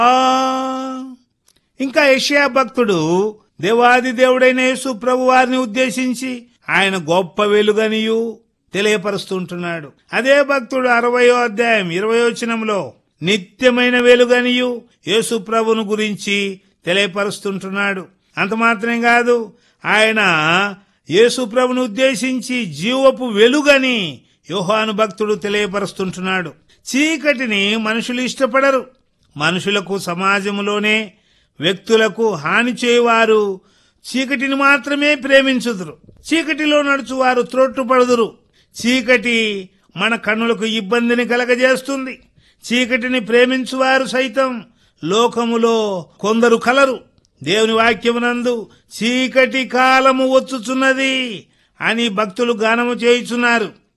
ఆ ఇంకా యెషయా భక్తుడు దేవాది దేవుడైన యేసు ప్రభు వారిని ఉద్దేశించి ఆయన గొప్ప వెలుగనియు తెలియపరుస్తుంటున్నాడు అదే భక్తుడు అరవయో అధ్యాయం ఇరవయో వచనంలో నిత్యమైన వెలుగనియు యేసు ప్రభును గురించి తెలియపరుస్తుంటున్నాడు అంత మాత్రం కాదు ఆయన యేసు ప్రభును ఉద్దేశించి జీవపు వెలుగని యోహాను భక్తుడు తెలియపరుస్తుంటున్నాడు చీకటిని మనుషులు ఇష్టపడరు మనుషులకు సమాజంలోనే వ్యక్తులకు హాని చేయవారు చీకటిని మాత్రమే ప్రేమించుదురు చీకటిలో నడుచువారు త్రొట్టుపడుదురు చీకటి మన కన్నులకు ఇబ్బందిని కలగజేస్తుంది చీకటిని ప్రేమించువారు సైతం లోకములో కొందరు కలరు దేవుని వాక్యమునందు చీకటి కాలము వచ్చుచున్నది అని భక్తులు గానము చేయుచున్నారు